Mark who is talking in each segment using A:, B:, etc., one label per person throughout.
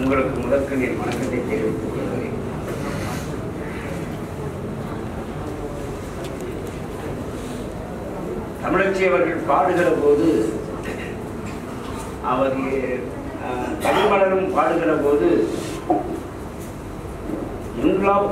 A: உங்களுக்கு முதற்கண் என் வணக்கத்தை தெரிவித்துக் கொள்கிறேன் தமிழச்சி அவர்கள் பாடுகிற போது அவர் அஹ், கனிமலரும் பாடுகிற போது இன்க்லாப்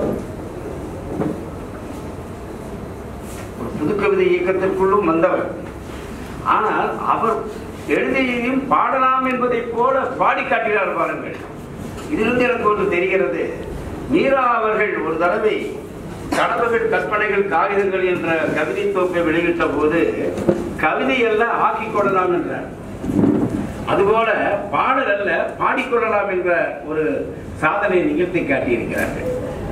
A: ஒரு புதுக்கவிதை இயக்கத்திற்குள்ளும் வந்தவர் ஆனால் அவர் எழுதியையும் பாடலாம் என்பதைப் போல பாடி காட்டினார் பாருங்கள் இதிலிருந்து எனக்கு ஒன்று தெரிகிறது மீரா அவர்கள் ஒரு தடவை கனவுகள் கற்பனைகள் காகிதங்கள் என்ற கவிதை தொகுப்பை வெளியிட்ட போது கவிதை எல்லாம் ஆக்கிக் கொள்ளலாம் என்றார் அதுபோல பாடல் அல்ல பாடிக்கொள்ளலாம் என்ற ஒரு சாதனை நிகழ்த்தி காட்டியிருக்கிறார்கள்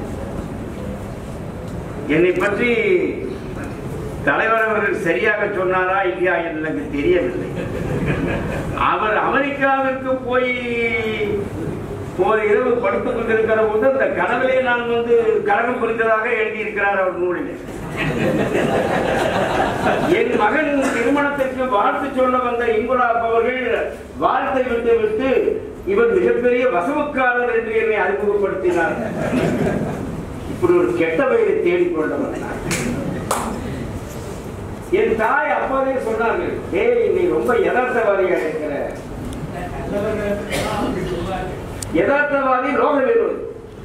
A: என்னை பற்றி தலைவர் அவர்கள் சரியாக சொன்னாரா இல்லையா என்று எனக்கு தெரியவில்லை அவர் அமெரிக்காவிற்கு போய் ஒரு இரவு படுத்துக் கொண்டிருக்கிற போது அந்த கனவிலே நான் வந்து கழகம் புரிந்ததாக எழுதியிருக்கிறார் அவர் நூலில் என் மகன் திருமணத்திற்கு வாழ்த்து சொல்ல வந்த இங்குலாப் அவர்கள் வாழ்த்தை விட்டு விட்டு இவர் மிகப்பெரிய வசவுக்காரர் என்று என்னை அறிமுகப்படுத்தினார் இப்படி ஒரு கெட்ட பெயரை தேடிக்கொண்டு வந்தார் என் தாய் அப்போதே சொன்னார்கள் ஏய் நீ ரொம்ப யதார்த்தவாதியா இருக்கிற யதார்த்தவாதி லோக விரோதி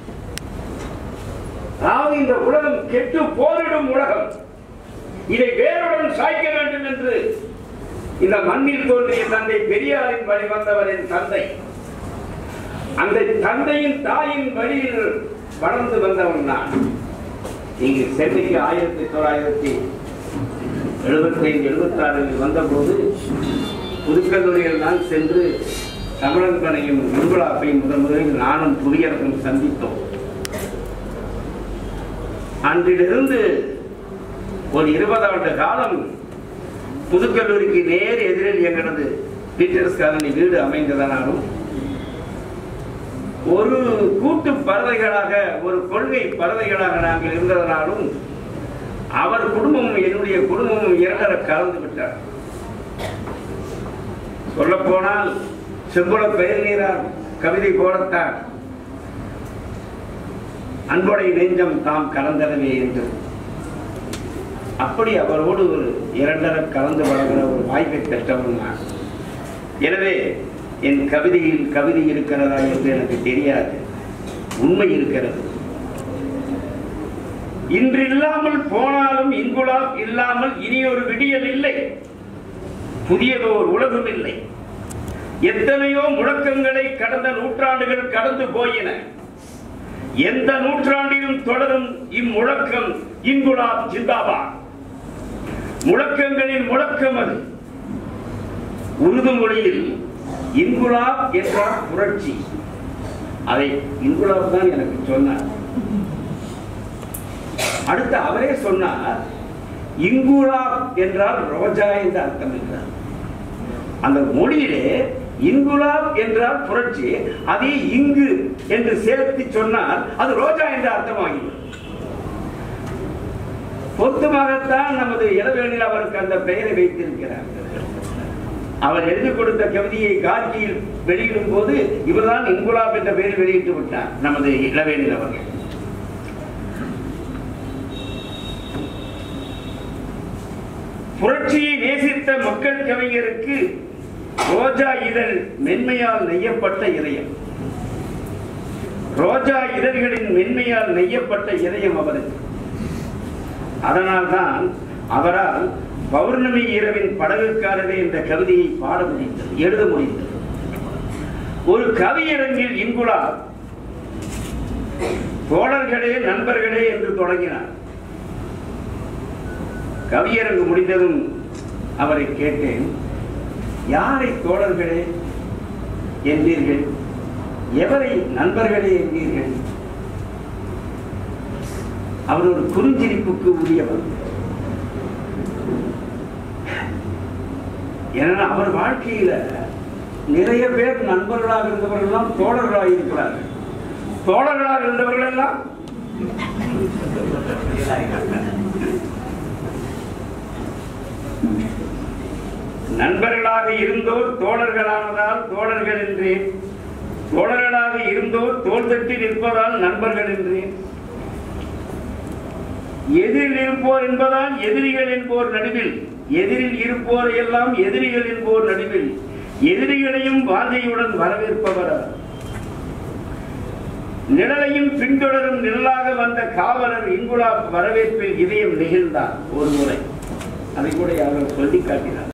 A: அதாவது இந்த உலகம் கெட்டு போரிடும் உலகம் இதை வேருடன் சாய்க்க வேண்டும் என்று இந்த மண்ணில் தோன்றிய தந்தை பெரியாரின் வழி வந்தவரின் தந்தை அந்த தந்தையின் தாயின் வழியில் வளர்ந்து வந்தவன் நான் இங்கு சென்னைக்கு ஆயிரத்தி தொள்ளாயிரத்தி எழுபத்தி ஐந்து எழுபத்தி ஆறில் வந்தபோது புதுக்கல்லூரியில் நான் சென்று தமிழன்பனையும் இங்குலாப்பையும் முதன் முதலில் நானும் புவியரசும் சந்தித்தோம் அன்றிலிருந்து ஒரு இருபது ஆண்டு காலம் புதுக்கல்லூரிக்கு நேர் எதிரில் எங்களது பீட்டர்ஸ் காலனி வீடு அமைந்ததனாலும் ஒரு கூட்டு பறவைகளாக ஒரு கொள்கை பறவைகளாக நாங்கள் இருந்ததனாலும் அவர் குடும்பமும் என்னுடைய குடும்பமும் இரண்டர கலந்து விட்டார் சொல்ல போனால் செம்புல பெயர் நீரார் கவிதை போடத்தான் அன்புடை நெஞ்சம் தாம் கலந்தனவே என்று அப்படி அவரோடு ஒரு இரண்டர கலந்து வளர்கிற ஒரு வாய்ப்பை பெற்றவன் நான் எனவே என் கவிதையில் கவிதை இருக்கிறதா என்று எனக்கு தெரியாது உண்மை இருக்கிறது இன்று இல்லாமல் போனாலும் இங்குலாம் இல்லாமல் இனி ஒரு விடியல் இல்லை புதியதோர் உலகம் இல்லை எத்தனையோ முழக்கங்களை கடந்த நூற்றாண்டுகள் கடந்து போயின எந்த நூற்றாண்டிலும் தொடரும் இம்முழக்கம் இங்குலாப் ஜிந்தாபாத் முழக்கங்களின் முழக்கம் அது உருது மொழியில் இன்குலாப் என்றால் புரட்சி அதை இன்குலாப் தான் எனக்கு சொன்னார் அடுத்து அவரே சொன்னார் இங்குலாப் என்றால் ரோஜா என்ற அர்த்தம் என்றார் அந்த மொழியிலே இங்குலாப் என்றால் புரட்சி அதே இங்கு என்று சேர்த்து சொன்னால் அது ரோஜா என்ற அர்த்தமாகிவிடும் பொருத்தமாகத்தான் நமது இளவேணில் அவருக்கு அந்த பெயரை வைத்திருக்கிறார் அவர் எழுதி கொடுத்த கவிதையை காட்சியில் வெளியிடும் போது இவர்தான் இங்குலாப் என்ற பெயரில் வெளியிட்டு விட்டார் நமது இளவேணில் அவர்கள் புரட்சியை நேசித்த மக்கள் கவிஞருக்கு ரோஜா இதழ் மென்மையால் நெய்யப்பட்ட இதயம் ரோஜா இதழ்களின் மென்மையால் நெய்யப்பட்ட இதயம் அவருக்கு அதனால்தான் அவரால் பௌர்ணமி இரவின் படகுக்காரரே என்ற கவிதையை பாட முடிந்தது எழுத முடிந்தது ஒரு கவியரங்கில் இங்குலா தோழர்களே நண்பர்களே என்று தொடங்கினார் கவியரங்கு முடிந்ததும் அவரை கேட்டேன் யாரை தோழர்களே என்றீர்கள் எவரை நண்பர்களே என்றீர்கள் அவர் ஒரு குறுஞ்சிரிப்புக்கு உரியவர் ஏன்னா அவர் வாழ்க்கையில நிறைய பேர் நண்பர்களாக இருந்தவர்கள் எல்லாம் தோழர்களாக இருக்கிறார்கள் தோழர்களாக இருந்தவர்கள் எல்லாம் நண்பர்களாக இருந்தோர் தோழர்களானதால் தோழர்கள் என்றேன் தோழர்களாக இருந்தோர் தோள் தட்டி நிற்பதால் நண்பர்கள் என்றேன் எதிரில் இருப்போர் என்பதால் எதிரிகள் என்போர் நடுவில் எதிரில் இருப்போர் எல்லாம் எதிரிகள் என்போர் நடுவில் எதிரிகளையும் வாஞ்சையுடன் வரவேற்பவர் அவர். நிழலையும் பின்தொடரும் நிழலாக வந்த காவலர் இங்குலா வரவேற்பில் இதயம் நெகிழ்ந்தார் ஒரு முறை அதை கூட அவர் சொல்லி காட்டினார்